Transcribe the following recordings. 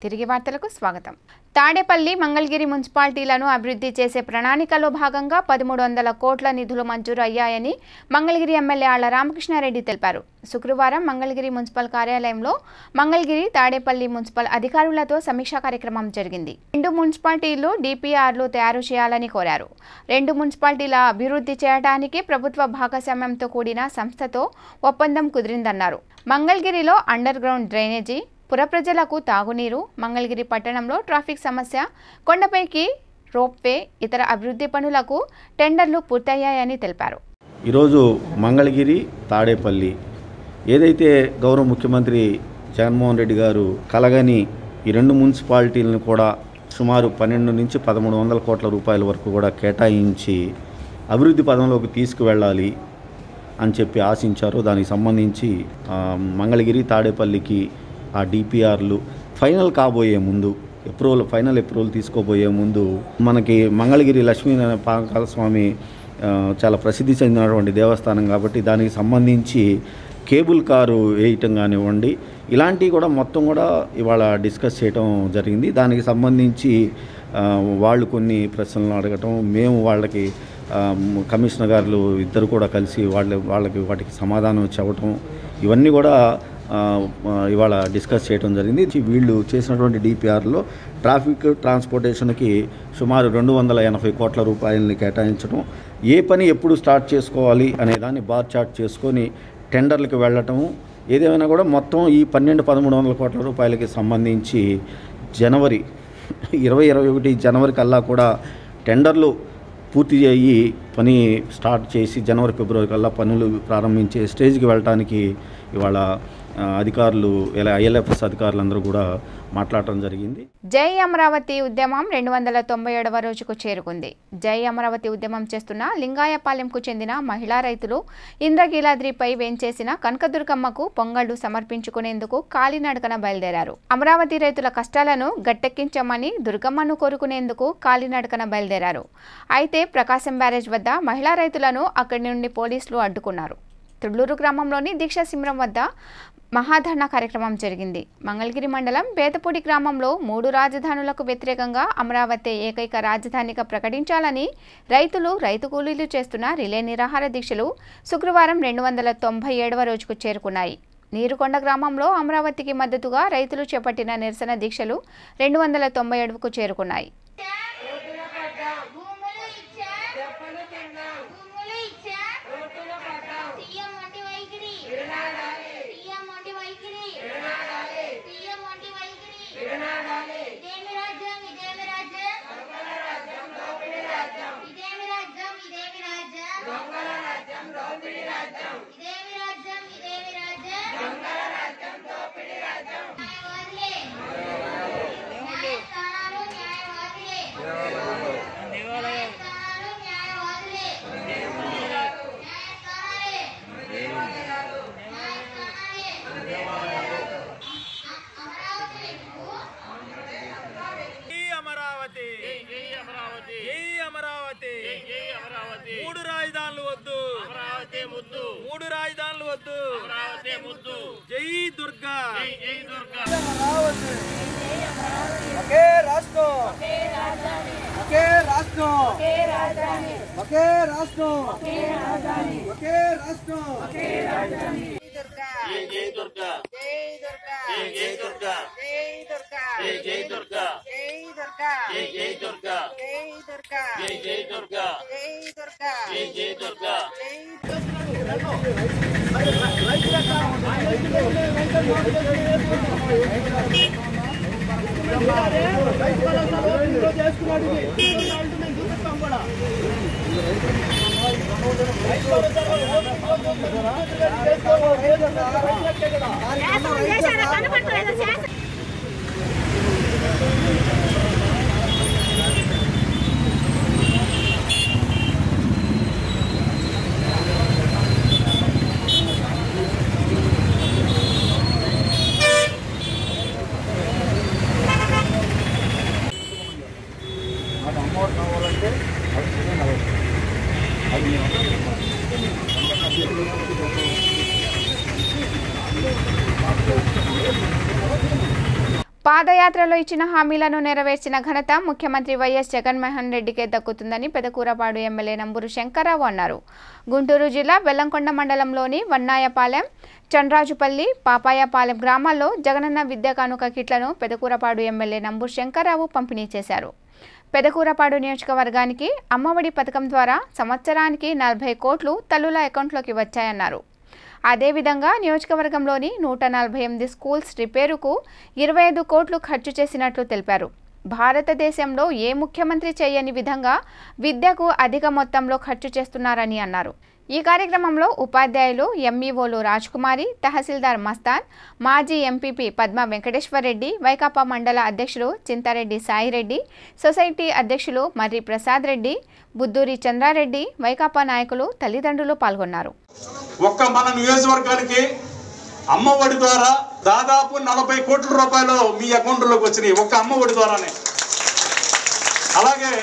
తిరిగి వార్తలకు స్వాగతం తాడేపల్లి మంగళగిరి మున్సిపాలిటీలను అభివృద్ధి చేసే ప్రణాళికలో భాగంగా పదమూడు వందల కోట్ల నిధులు మంజూరు అయ్యాయని మంగళగిరి ఎమ్మెల్యే ఆళ్ల రామకృష్ణారెడ్డి తెలిపారు శుక్రవారం మంగళగిరి మున్సిపల్ కార్యాలయంలో మంగళగిరి తాడేపల్లి మున్సిపల్ అధికారులతో సమీక్షా కార్యక్రమం జరిగింది రెండు మున్సిపాలిటీలు డిపిఆర్లు తయారు చేయాలని కోరారు రెండు మున్సిపాలిటీల అభివృద్ధి చేయడానికి ప్రభుత్వ భాగస్వామ్యంతో కూడిన సంస్థతో ఒప్పందం కుదిరిందన్నారు మంగళగిరిలో అండర్ గ్రౌండ్ డ్రైనేజీ పుర ప్రజలకు తాగునీరు మంగళగిరి పట్టణంలో ట్రాఫిక్ సమస్య కొండపైకి రోప్వే ఇతర అభివృద్ధి పనులకు టెండర్లు పూర్తయ్యాయని తెలిపారు ఈరోజు మంగళగిరి తాడేపల్లి ఏదైతే గౌరవ ముఖ్యమంత్రి జగన్మోహన్ రెడ్డి గారు కలగని ఈ రెండు మున్సిపాలిటీలను కూడా సుమారు పన్నెండు నుంచి పదమూడు వందల కోట్ల రూపాయల వరకు కూడా కేటాయించి అభివృద్ధి పదంలోకి తీసుకువెళ్ళాలి అని చెప్పి ఆశించారు దానికి సంబంధించి ఆ, మంగళగిరి తాడేపల్లికి ఆ డిపిఆర్లు ఫైనల్ కాబోయే ముందు అప్రూవల్ ఫైనల్ అప్రూవల్ తీసుకోబోయే ముందు మనకి మంగళగిరి లక్ష్మీ పాకాల స్వామి ఆ, చాలా ప్రసిద్ధి చెందినటువంటి దేవస్థానం కాబట్టి దానికి సంబంధించి కేబుల్ కారు వేయటం కానివ్వండి ఇలాంటివి కూడా మొత్తం కూడా ఇవాళ డిస్కస్ చేయటం జరిగింది దానికి సంబంధించి ఆ, వాళ్ళు కొన్ని ప్రశ్నలు అడగటం మేము వాళ్ళకి ఆ, కమిషనర్ గారు ఇద్దరు కూడా కలిసి వాళ్ళ వాళ్ళకి వాటికి సమాధానం చెప్పటం ఇవన్నీ కూడా ఆ, ఆ, ఇవాళ డిస్కస్ చేయడం జరిగింది వీళ్ళు చేసినటువంటి డిపిఆర్లో ట్రాఫిక్ ట్రాన్స్పోర్టేషన్కి సుమారు రెండు వందల ఎనభై కోట్ల రూపాయలని కేటాయించడం ఏ పని ఎప్పుడు స్టార్ట్ చేసుకోవాలి అనే దాన్ని బార్ చార్ట్ చేసుకొని టెండర్లకు వెళ్ళటము ఏదేమైనా కూడా మొత్తం ఈ పన్నెండు పదమూడు వందల కోట్ల రూపాయలకి సంబంధించి జనవరి ఇరవై ఇరవై ఒకటి జనవరి కల్లా కూడా టెండర్లు పూర్తి అయ్యి పని స్టార్ట్ చేసి జనవరి ఫిబ్రవరి కల్లా పనులు ప్రారంభించే స్టేజ్కి వెళ్ళటానికి ఇవాళ ఆ, అధికారులు ఇలా ఐఎల్ఎఫ్ఎస్ అధికారులందరూ కూడా మాట్లాడటం జరిగింది జై అమరావతి ఉద్యమం రెండు వందల తొంభై ఏడవ రోజుకు చేరుకుంది జై అమరావతి ఉద్యమం చేస్తున్న లింగాయపాలెంకు చెందిన మహిళా రైతులు ఇంద్రకీలాద్రిపై వేంచేసిన కనకదుర్గమ్మకు పొంగళ్లు సమర్పించుకునేందుకు కాలినడకన బయలుదేరారు అమరావతి రైతుల కష్టాలను గట్టెక్కించమని దుర్గమ్మను కోరుకునేందుకు కాలినడకన బయలుదేరారు అయితే ప్రకాశం బ్యారేజ్ వద్ద మహిళా రైతులను అక్కడి నుండి పోలీసులు అడ్డుకున్నారు తుళ్లూరు గ్రామంలోని దీక్షా శిబిరం వద్ద మహాధర్నా కార్యక్రమం జరిగింది మంగళగిరి మండలం బేతపూడి గ్రామంలో మూడు రాజధానులకు వ్యతిరేకంగా అమరావతి ఏకైక రాజధానిగా ప్రకటించాలని రైతులు రైతు కూలీలు చేస్తున్న రిలే నిరాహార దీక్షలు శుక్రవారం రెండు వందల తొంభై ఏడవ రోజుకు చేరుకున్నాయి నీరుకొండ గ్రామంలో అమరావతికి మద్దతుగా రైతులు చేపట్టిన నిరసన దీక్షలు రెండు వందల తొంభై ఏడుకు చేరుకున్నాయి భూములు ఇచ్చా భూములు ఇచ్చా సీఎం వంటి వైఖరి సీఎం వంటి వైఖరి సీఎం వంటి వైఖరి ఇదేమి రాజ్యం ఇదేమి రాజ్యం ఇదేమి రాజ్యం ఇదేమి రాజ్యం ఇదేమి రాజ్యం ఇదేమి రాజ్యం న్యాయవాదులే న్యాయస్థానాలు న్యాయవాదులే న్యాయస్థానాలు న్యాయవాదులే న్యాయస్థానాలే అమరావతి జై అమరావతి జై అమరావతి జై అమరావతి మూడు రాజధానులు వద్దు అమరావతి ముద్దు మూడు రాజధానులు వద్దు అమరావతి ముద్దు జై దుర్గా జై జై దుర్గా ఒకే రాష్ట్రం ఒకే రాష్ట్రం ఒకే రాష్ట్రం ఒకే రాష్ట్రం జై జై దుర్గా జై జై దుర్గా జై జై దుర్గా జై జై దుర్గా జై జై దుర్గా జై జై దుర్గా అది పాదయాత్రలో ఇచ్చిన హామీలను నెరవేర్చిన ఘనత ముఖ్యమంత్రి వైఎస్ జగన్మోహన్ రెడ్డికే దక్కుతుందని పెదకూరపాడు ఎమ్మెల్యే నంబూరు శంకర్రావు అన్నారు గుంటూరు జిల్లా బెల్లంకొండ మండలంలోని వన్నాయపాలెం చండ్రాజుపల్లి పాపాయపాలెం గ్రామాల్లో జగనన్న విద్యా కానుక కిట్లను పెదకూరపాడు ఎమ్మెల్యే నంబూరు శంకర్రావు పంపిణీ చేశారు పెదకూరపాడు నియోజకవర్గానికి అమ్మఒడి పథకం ద్వారా సంవత్సరానికి నలభై కోట్లు తల్లుల అకౌంట్లోకి వచ్చాయన్నారు అదేవిధంగా నియోజకవర్గంలోని నూట నలభై ఎనిమిది స్కూల్స్ రిపేరుకు ఇరవై ఐదు కోట్లు ఖర్చు చేసినట్లు తెలిపారు భారతదేశంలో ఏ ముఖ్యమంత్రి చేయని విధంగా విద్యకు అధిక మొత్తంలో ఖర్చు చేస్తున్నారని అన్నారు ఈ కార్యక్రమంలో ఉపాధ్యాయులు ఎంఈఓలు రాజ్కుమారి తహసీల్దార్ మస్తాన్ మాజీ ఎంపీపీ పద్మ వెంకటేశ్వరరెడ్డి వైకాపా మండల అధ్యక్షులు చింతారెడ్డి సాయిరెడ్డి సొసైటీ అధ్యక్షులు మర్రి ప్రసాద్ రెడ్డి బుద్దూరి చంద్రారెడ్డి వైకాపా నాయకులు తల్లిదండ్రులు పాల్గొన్నారు ఒక్క మన నియోజకవర్గానికి అమ్మ ఒడి ద్వారా దాదాపు నలభై కోట్ల రూపాయలు మీ అకౌంట్లోకి వచ్చినాయి ఒక్క అమ్మ ఒడి ద్వారానే అలాగే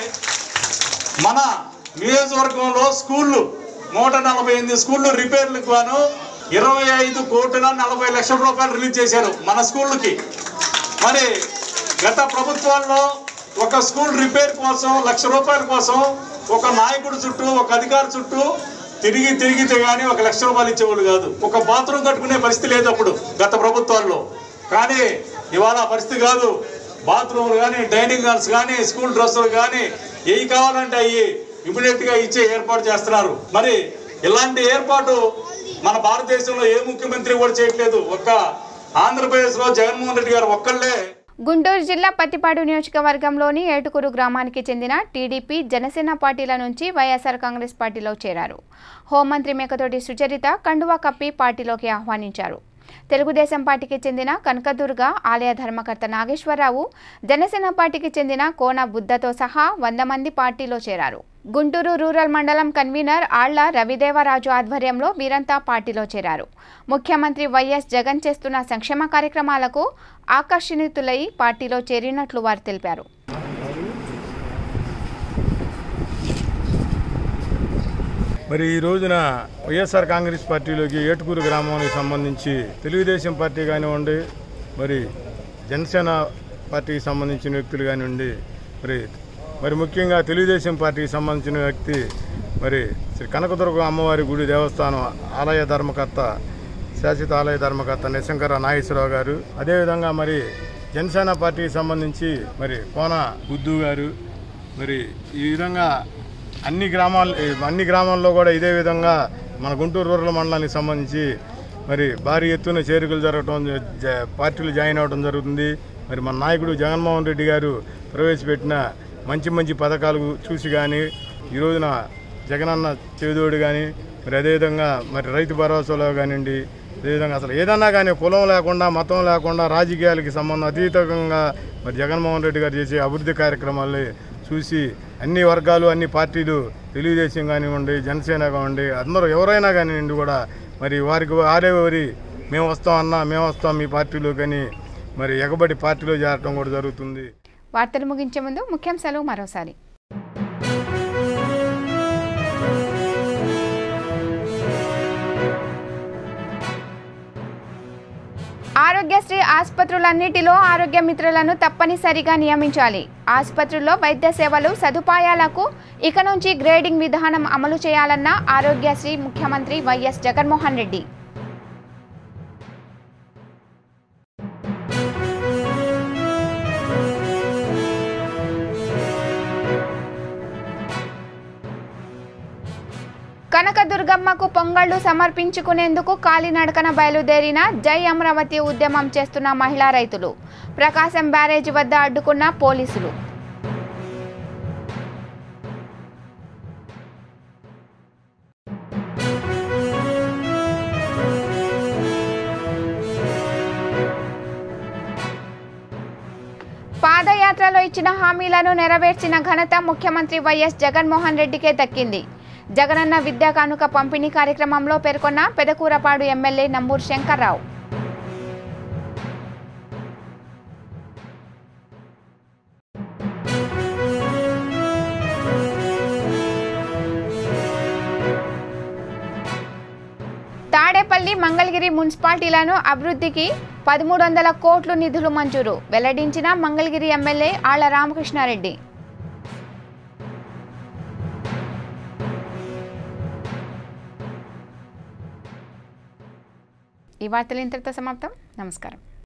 మన నియోజకవర్గంలో స్కూళ్ళు నూట నలభై ఎనిమిది స్కూళ్ళు రిపేర్లకు గాను ఇరవై ఐదు కోట్ల నలభై లక్షల రూపాయలు రిలీజ్ చేశారు మన స్కూళ్ళకి మరి గత ప్రభుత్వాల్లో ఒక స్కూల్ రిపేర్ కోసం లక్ష రూపాయల కోసం ఒక నాయకుడు చుట్టూ ఒక అధికారి చుట్టూ తిరిగి తిరిగితే గానీ ఒక లక్ష రూపాయలు ఇచ్చేవాళ్ళు కాదు ఒక బాత్రూమ్ కట్టుకునే పరిస్థితి లేదు అప్పుడు గత ప్రభుత్వాల్లో కానీ ఇవాళ ఆ పరిస్థితి కాదు బాత్రూమ్లు కానీ డైనింగ్ హాల్స్ కానీ స్కూల్ డ్రెస్సులు కానీ ఏవి కావాలంటే అవి ఇమీడియట్ గా ఇచ్చే ఏర్పాటు చేస్తున్నారు మరి ఇలాంటి ఏర్పాటు మన భారతదేశంలో ఏ ముఖ్యమంత్రి కూడా చేయట్లేదు ఒక్క ఆంధ్రప్రదేశ్ లో జగన్మోహన్ రెడ్డి గారు ఒక్కళ్ళే గుంటూరు జిల్లా పత్తిపాడు నియోజకవర్గంలోని ఏటుకూరు గ్రామానికి చెందిన టీడీపీ జనసేన పార్టీల నుంచి వైఎస్ఆర్ కాంగ్రెస్ పార్టీలో చేరారు హోంమంత్రి మేకతోటి సుచరిత కండువా కప్పి పార్టీలోకి ఆహ్వానించారు తెలుగుదేశం పార్టీకి చెందిన కనకదుర్గ ఆలయ ధర్మకర్త నాగేశ్వరరావు జనసేన పార్టీకి చెందిన కోన బుద్ధతో సహా వంద మంది పార్టీలో చేరారు గుంటూరు రూరల్ మండలం కన్వీనర్ ఆళ్ల రవిదేవరాజు ఆధ్వర్యంలో వీరంతా పార్టీలో చేరారు ముఖ్యమంత్రి వైఎస్ జగన్ చేస్తున్న సంక్షేమ కార్యక్రమాలకు ఆకర్షితులై పార్టీలో చేరినట్లు వారు తెలిపారు మరి ఈ రోజున వైఎస్ఆర్ కాంగ్రెస్ పార్టీలోకి ఏటుకూరు గ్రామానికి సంబంధించి తెలుగుదేశం పార్టీ కానివ్వండి మరి జనసేన పార్టీకి సంబంధించిన వ్యక్తులు కానివ్వండి మరి మరి ముఖ్యంగా తెలుగుదేశం పార్టీకి సంబంధించిన వ్యక్తి మరి శ్రీ కనకదుర్గ అమ్మవారి గుడి దేవస్థానం ఆలయ ధర్మకర్త శాశ్వత ఆలయ ధర్మకర్త నిశంకర నాగేశ్వరరావు గారు అదేవిధంగా మరి జనసేన పార్టీకి సంబంధించి మరి కోన బుద్ధు గారు మరి ఈ విధంగా అన్ని గ్రామాలు అన్ని గ్రామాల్లో కూడా ఇదే విధంగా మన గుంటూరు రూరల్ మండలానికి సంబంధించి మరి భారీ ఎత్తున చేరికలు జరగటం జ- పార్టీలు జాయిన్ అవ్వడం జరుగుతుంది మరి మన నాయకుడు జగన్మోహన్ రెడ్డి గారు ప్రవేశపెట్టిన మంచి మంచి పథకాలు చూసి కానీ ఈ రోజున జగనన్న చేదోడు కానీ మరి అదేవిధంగా మరి రైతు భరోసాలో కానివ్వండి అదేవిధంగా అసలు ఏదన్నా కానీ కులం లేకుండా మతం లేకుండా రాజకీయాలకి సంబంధం అతీతంగా మరి జగన్మోహన్ రెడ్డి గారు చేసే అభివృద్ధి కార్యక్రమాల్ని చూసి అన్ని వర్గాలు అన్ని పార్టీలు తెలుగుదేశం కానివ్వండి జనసేన కానివ్వండి అందరూ ఎవరైనా కానివ్వండి కూడా మరి వారికి వారే వారి మేము వస్తాం అన్నా మేము వస్తాం మీ పార్టీలో కానీ మరి ఎగబడి పార్టీలో చేరటం కూడా జరుగుతుంది వార్తలు ముగించే ముందు ముఖ్యాంశాలు మరోసారి ఆరోగ్యశ్రీ ఆసుపత్రులన్నిటిలో ఆరోగ్య మిత్రులను తప్పనిసరిగా నియమించాలి ఆసుపత్రుల్లో వైద్య సేవలు సదుపాయాలకు ఇక నుంచి గ్రేడింగ్ విధానం అమలు చేయాలన్న ఆరోగ్యశ్రీ ముఖ్యమంత్రి వైఎస్ జగన్మోహన్ రెడ్డి కనకదుర్గమ్మకు పొంగళ్లు సమర్పించుకునేందుకు కాలినడకన బయలుదేరిన జై అమరావతి ఉద్యమం చేస్తున్న మహిళా రైతులు ప్రకాశం బ్యారేజీ వద్ద అడ్డుకున్న పోలీసులు పాదయాత్రలో ఇచ్చిన హామీలను నెరవేర్చిన ఘనత ముఖ్యమంత్రి వైఎస్ జగన్మోహన్ రెడ్డికే దక్కింది జగనన్న విద్యా కానుక పంపిణీ కార్యక్రమంలో పేర్కొన్న పెదకూరపాడు ఎమ్మెల్యే నంబూరు శంకర్రావు తాడేపల్లి మంగళగిరి మున్సిపాలిటీలను అభివృద్ధికి పదమూడు వందల కోట్లు నిధులు మంజూరు వెల్లడించిన మంగళగిరి ఎమ్మెల్యే ఆళ్ల రామకృష్ణారెడ్డి ఈ వార్తలు ఇంతటితో సమాప్తం నమస్కారం